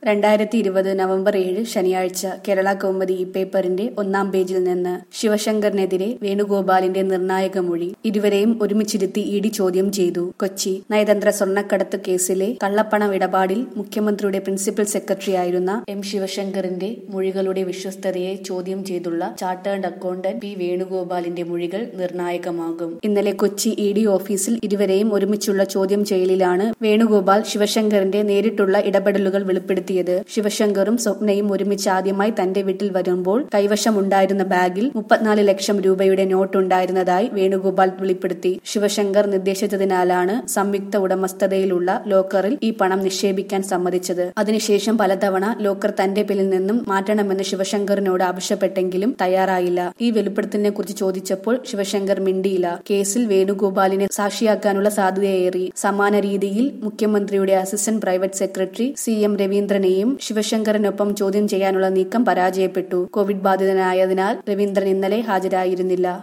രണ്ടായിരത്തി ഇരുപത് നവംബർ ഏഴ് ശനിയാഴ്ച കേരള കൗമുദി ഈ പേപ്പറിന്റെ ഒന്നാം പേജിൽ നിന്ന് ശിവശങ്കറിനെതിരെ വേണുഗോപാലിന്റെ നിർണായക മൊഴി ഇരുവരെയും ഒരുമിച്ചിരുത്തി ഇ ഡി ചോദ്യം ചെയ്തു കൊച്ചി നയതന്ത്ര സ്വർണ്ണക്കടത്ത് കേസിലെ കള്ളപ്പണം ഇടപാടിൽ മുഖ്യമന്ത്രിയുടെ പ്രിൻസിപ്പൽ സെക്രട്ടറിയായിരുന്ന എം ശിവശങ്കറിന്റെ മൊഴികളുടെ വിശ്വസ്തതയെ ചോദ്യം ചെയ്തുള്ള ചാർട്ടേഡ് അക്കൗണ്ടന്റ് പി വേണുഗോപാലിന്റെ മൊഴികൾ നിർണായകമാകും ഇന്നലെ കൊച്ചി ഇ ഡി ഓഫീസിൽ ഇരുവരെയും ഒരുമിച്ചുള്ള ചോദ്യം ചെയ്യലിലാണ് വേണുഗോപാൽ ശിവശങ്കറിന്റെ നേരിട്ടുള്ള ഇടപെടലുകൾ വെളിപ്പെടുത്തിയത് ശിവശങ്കറും സ്വപ്നയും ഒരുമിച്ച് ആദ്യമായി തന്റെ വീട്ടിൽ വരുമ്പോൾ കൈവശമുണ്ടായിരുന്ന ബാഗിൽ മുപ്പത്തിനാല് ലക്ഷം രൂപയുടെ നോട്ട് ഉണ്ടായിരുന്നതായി വേണുഗോപാൽ വെളിപ്പെടുത്തി ശിവശങ്കർ നിർദ്ദേശിച്ചതിനാലാണ് സംയുക്ത ഉടമസ്ഥതയിലുള്ള ലോക്കറിൽ ഈ പണം നിക്ഷേപിക്കാൻ സമ്മതിച്ചത് അതിനുശേഷം പലതവണ ലോക്കർ തന്റെ പേരിൽ നിന്നും മാറ്റണമെന്ന് ശിവശങ്കറിനോട് ആവശ്യപ്പെട്ടെങ്കിലും തയ്യാറായില്ല ഈ വെളിപ്പെടുത്തലിനെ കുറിച്ച് ചോദിച്ചപ്പോൾ ശിവശങ്കർ മിണ്ടിയില്ല കേസിൽ വേണുഗോപാലിനെ സാക്ഷിയാക്കാനുള്ള സാധ്യതയേറി സമാന രീതിയിൽ മുഖ്യമന്ത്രിയുടെ assistant private secretary C M രവീന്ദ്രനെയും ശിവശങ്കറിനൊപ്പം ചോദ്യം ചെയ്യാനുള്ള നീക്കം പരാജയപ്പെട്ടു കോവിഡ് ബാധിതനായതിനാൽ രവീന്ദ്രൻ ഇന്നലെ ഹാജരായിരുന്നില്ല